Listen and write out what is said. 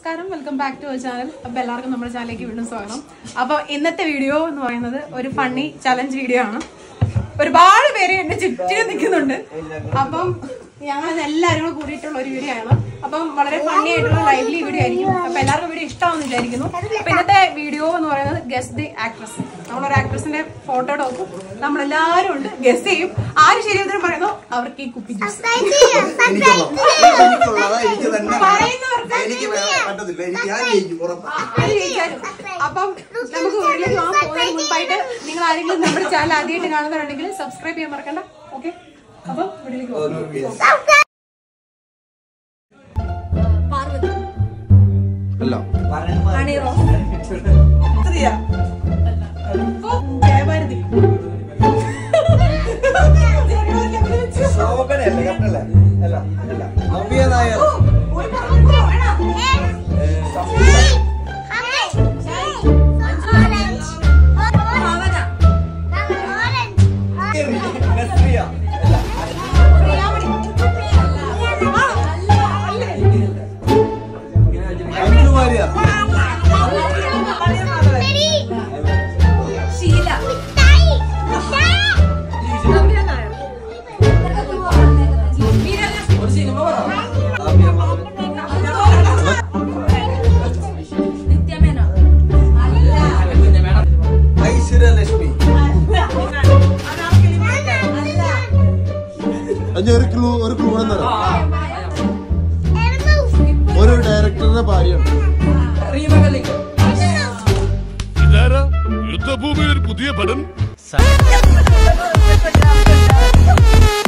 നമസ്കാരം welcome back to our channel അപ്പൊ എല്ലാവർക്കും നമ്മുടെ ചാനലിലേക്ക് വീണ്ടും സ്വാഗതം അപ്പൊ ഇന്നത്തെ വീഡിയോ എന്ന് പറയുന്നത് ഒരു ഫണ്ണി ചലഞ്ച് വീഡിയോ ആണ് ഒരുപാട് പേര് എന്റെ ചുറ്റിനും നിൽക്കുന്നുണ്ട് അപ്പം ഞങ്ങൾ എല്ലാവരും കൂടെ കൂടിയിട്ടുള്ള ഒരു വീഡിയോ ആണ് അപ്പം വളരെ ഫണ്ണി ആയിട്ടുള്ള ലൈവ്ലി വീഡിയോ ആയിരിക്കും അപ്പൊ എല്ലാവർക്കും വീഡിയോ ഇഷ്ടമാണെന്ന് വിചാരിക്കുന്നു അപ്പൊ ഇന്നത്തെ വീഡിയോ എന്ന് പറയുന്നത് ഗസ് ദി ആക്ട്രസ് നമ്മളൊരു ആക്ട്രസിന്റെ ഫോട്ടോ നോക്കും നമ്മളെല്ലാവരും ഉണ്ട് ഗസ് ചെയ്യും ആര് ശരി ഉത്തരം പറയുന്നോ അവർക്ക് ഈ കുപ്പി ജ്യൂസ് എനിക്കുള്ള എനിക്കുള്ളതാ എനിക്ക് തന്നെ പറയുന്നവർക്ക് എനിക്ക് വേറെ പറ്റത്തില്ല എനിക്ക് ഞാൻ ജയിക്കും ഉറപ്പാ ആര് ജയിച്ചാലും. അപ്പം നമുക്ക് വീട്ടിലേക്ക് പോകാൻ പോകുന്നതിന് മുമ്പായിട്ട് നിങ്ങൾ ആരെങ്കിലും നമ്മുടെ ചാനൽ ആദ്യമായിട്ട് കാണുന്നവരുണ്ടെങ്കിൽ സബ്സ്ക്രൈബ് ചെയ്യാൻ മറക്കണ്ട ഓക്കെ അപ്പം വീട്ടിലേക്ക് പോകാം അല്ല ഓ, ജയഭാരതി ശോഭനയല്ലേ കട്ടല്ലേ അല്ല അല്ല നവ്യ നായർ ഒരു പറഞ്ഞോ, വേണം. നസ്രിയ പ്രിയാമണി. ആ, അല്ല, അല്ലേ? മഞ്ജു വാര്യർ ഷീല നവ്യ മാധവൻ ഐശ്വര്യലക്ഷ്മി അതിന് ഒരു ക്ലൂ ഒരു ക്ലൂ തരാം ഒരു ഡയറക്ടറുടെ ഭാര്യയാണ് ഇതാരാ യുദ്ധഭൂമിയിൽ ഒരു പുതിയ പടം